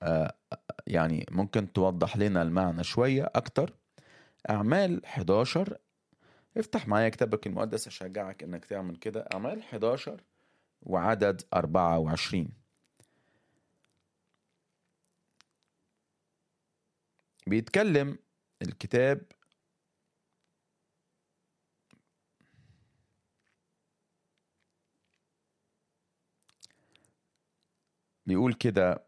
آه، يعني ممكن توضح لنا المعنى شوية أكتر أعمال 11 افتح معايا كتابك المقدس أشجعك إنك تعمل كده أعمال 11 وعدد 24 بيتكلم الكتاب بيقول كده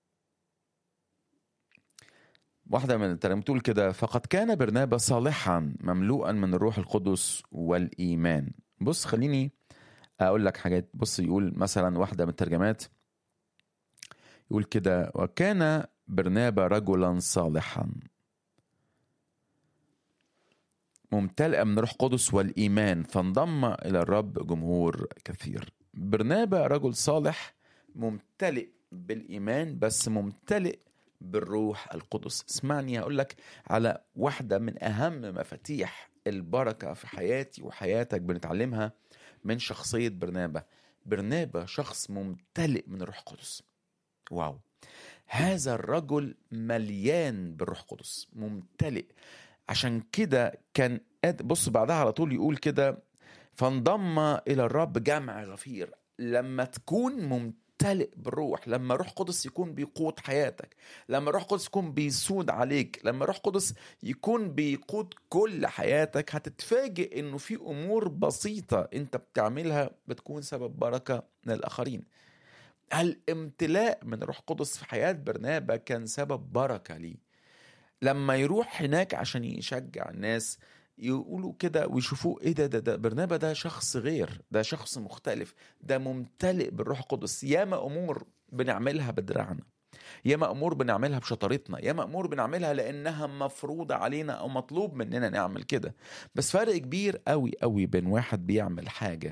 واحدة من الترنيمات بتقول كده فقد كان برنابا صالحا مملوءا من الروح القدس والإيمان بص خليني أقول لك حاجات بص يقول مثلا واحدة من الترجمات يقول كده وكان برنابا رجلا صالحا ممتلئا من الروح القدس والإيمان فانضم إلى الرب جمهور كثير برنابا رجل صالح ممتلئ بالإيمان بس ممتلئ بالروح القدس اسمعني هقول لك على واحدة من أهم مفاتيح البركة في حياتي وحياتك بنتعلمها من شخصية برنابا برنابا شخص ممتلئ من الروح القدس واو هذا الرجل مليان بالروح القدس ممتلئ عشان كده كان قاد- بص بعدها على طول يقول كده فانضم إلى الرب جمع غفير لما تكون ممتلئ بالروح لما روح قدس يكون بيقود حياتك لما روح قدس يكون بيسود عليك لما روح قدس يكون بيقود كل حياتك هتتفاجئ انه في امور بسيطة انت بتعملها بتكون سبب بركة للاخرين الامتلاء من روح قدس في حياة برنابا كان سبب بركة ليه لما يروح هناك عشان يشجع الناس يقولوا كده ويشوفوه ايه ده ده, ده برنابا ده شخص غير ده شخص مختلف ده ممتلئ بالروح القدس ياما امور بنعملها بدراعنا ياما امور بنعملها بشطارتنا ياما امور بنعملها لانها مفروضه علينا او مطلوب مننا نعمل كده بس فرق كبير قوي قوي بين واحد بيعمل حاجه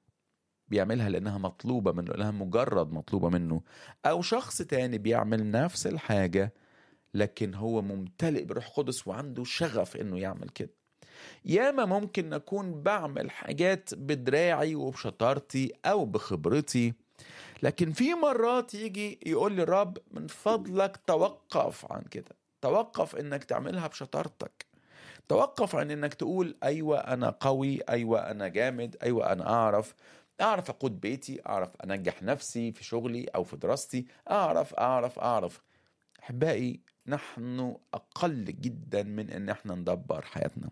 بيعملها لانها مطلوبه منه لانها مجرد مطلوبه منه او شخص تاني بيعمل نفس الحاجه لكن هو ممتلئ بروح قدس وعنده شغف انه يعمل كده ياما ممكن نكون بعمل حاجات بدراعي وبشطارتي او بخبرتي لكن في مرات يجي يقول لي الرب من فضلك توقف عن كده توقف انك تعملها بشطارتك توقف عن انك تقول ايوه انا قوي ايوه انا جامد ايوه انا اعرف اعرف اقود بيتي اعرف انجح نفسي في شغلي او في دراستي اعرف اعرف اعرف احبائي نحن اقل جدا من ان احنا ندبر حياتنا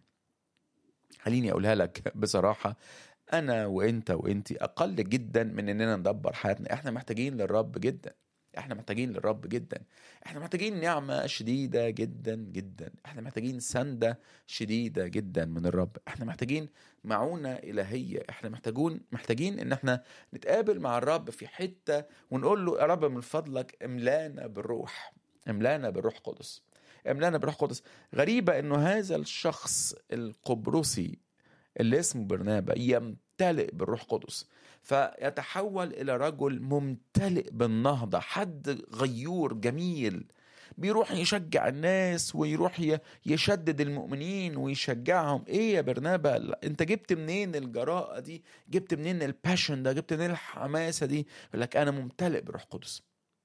خليني اقولها لك بصراحه انا وانت وانتي اقل جدا من اننا ندبر حياتنا احنا محتاجين للرب جدا احنا محتاجين للرب جدا احنا محتاجين نعمه شديده جدا جدا احنا محتاجين سنده شديده جدا من الرب احنا محتاجين معونه الهيه احنا محتاجون محتاجين ان احنا نتقابل مع الرب في حته ونقول له يا رب من فضلك املانا بالروح املانا بالروح القدس املانا بالروح القدس غريبه انه هذا الشخص القبرصي اللي اسمه برنابا يمتلئ بالروح القدس فيتحول الى رجل ممتلئ بالنهضه حد غيور جميل بيروح يشجع الناس ويروح ي- يشدد المؤمنين ويشجعهم ايه يا برنابا انت جبت منين الجراءة دي جبت منين الباشن ده جبت منين الحماسة دي يقول لك انا ممتلئ بروح قدس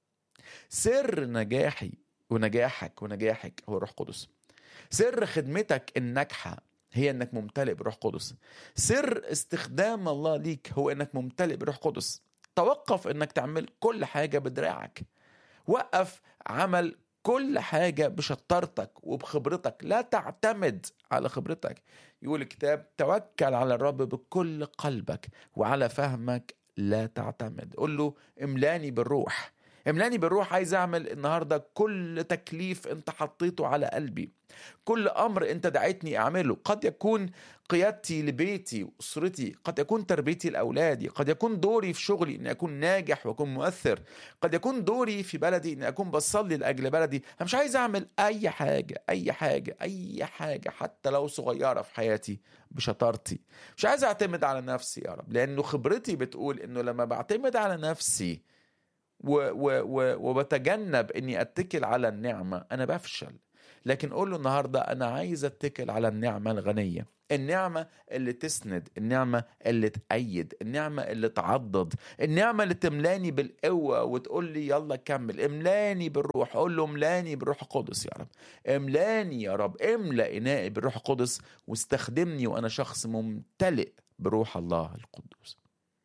سر نجاحي ونجاحك ونجاحك هو روح قدس سر خدمتك الناجحة هي انك ممتلئ بروح قدس سر استخدام الله ليك هو انك ممتلئ بروح قدس توقف انك تعمل كل حاجة بدراعك وقف عمل كل حاجة بشطارتك وبخبرتك لا تعتمد على خبرتك يقول الكتاب توكل على الرب بكل قلبك وعلى فهمك لا تعتمد قل له املاني بالروح املاني بالروح عايز اعمل النهارده كل تكليف انت حطيته على قلبي كل امر انت دعيتني اعمله قد يكون قيادتي لبيتي واسرتي قد يكون تربيتي لاولادي قد يكون دوري في شغلي اني اكون ناجح واكون مؤثر قد يكون دوري في بلدي اني اكون بصلي لاجل بلدي انا مش عايز اعمل اي حاجه اي حاجه اي حاجه حتى لو صغيره في حياتي بشطارتي مش عايز اعتمد على نفسي يا رب لانه خبرتي بتقول انه لما بعتمد على نفسي و و و وبتجنب اني اتكل على النعمه انا بفشل لكن قول له النهارده انا عايز اتكل على النعمه الغنيه النعمة اللي تسند النعمة اللي تأيد النعمة اللي تعضد النعمة اللي تملاني بالقوة وتقول لي يلا كمل املاني بالروح قول له املاني بالروح القدس يا رب املاني يا رب املأ إنائي بالروح القدس واستخدمني وأنا شخص ممتلئ بروح الله القدوس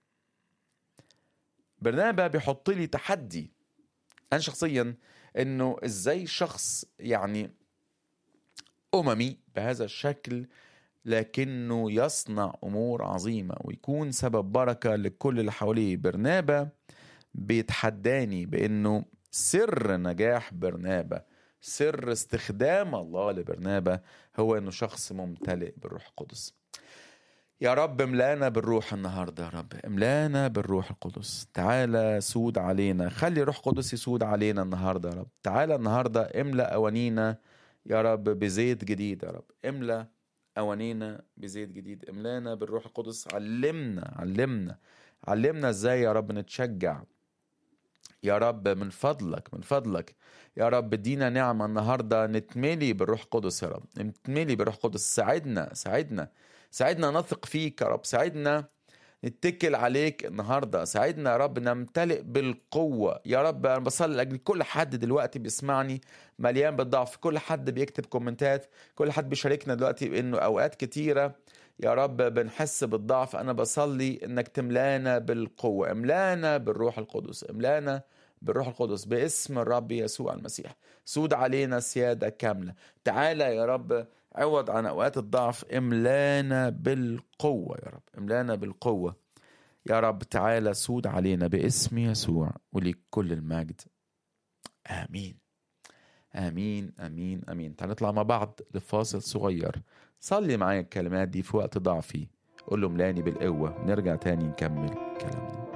برنابا بيحط لي تحدي أنا شخصيا إنه إزاي شخص يعني أممي بهذا الشكل لكنه يصنع امور عظيمه ويكون سبب بركه لكل اللي حواليه برنابا بيتحداني بانه سر نجاح برنابا سر استخدام الله لبرنابا هو انه شخص ممتلئ بالروح القدس يا رب املانا بالروح النهارده يا رب املانا بالروح القدس تعالى سود علينا خلي روح قدس يسود علينا النهارده يا رب تعالى النهارده املا اوانينا يا رب بزيت جديد يا رب املا أوانينا بزيت جديد املانا بالروح القدس علمنا علمنا علمنا ازاي يا رب نتشجع يا رب من فضلك من فضلك يا رب ادينا نعمة النهاردة نتملي بالروح القدس يا رب نتملي بالروح القدس ساعدنا ساعدنا ساعدنا نثق فيك يا رب ساعدنا نتكل عليك النهاردة ساعدنا يا رب نمتلئ بالقوة يا رب أنا بصلي لأجل كل حد دلوقتي بيسمعني مليان بالضعف كل حد بيكتب كومنتات كل حد بيشاركنا دلوقتي بأنه أوقات كتيرة يا رب بنحس بالضعف أنا بصلي أنك تملانا بالقوة املانا بالروح القدس املانا بالروح القدس باسم الرب يسوع المسيح سود علينا سيادة كاملة تعالى يا رب عوض عن اوقات الضعف املانا بالقوه يا رب املانا بالقوه يا رب تعالى سود علينا باسم يسوع وليك كل المجد امين امين امين امين تعال نطلع مع بعض لفاصل صغير صلي معايا الكلمات دي في وقت ضعفي قول له ملاني بالقوه نرجع تاني نكمل كلامنا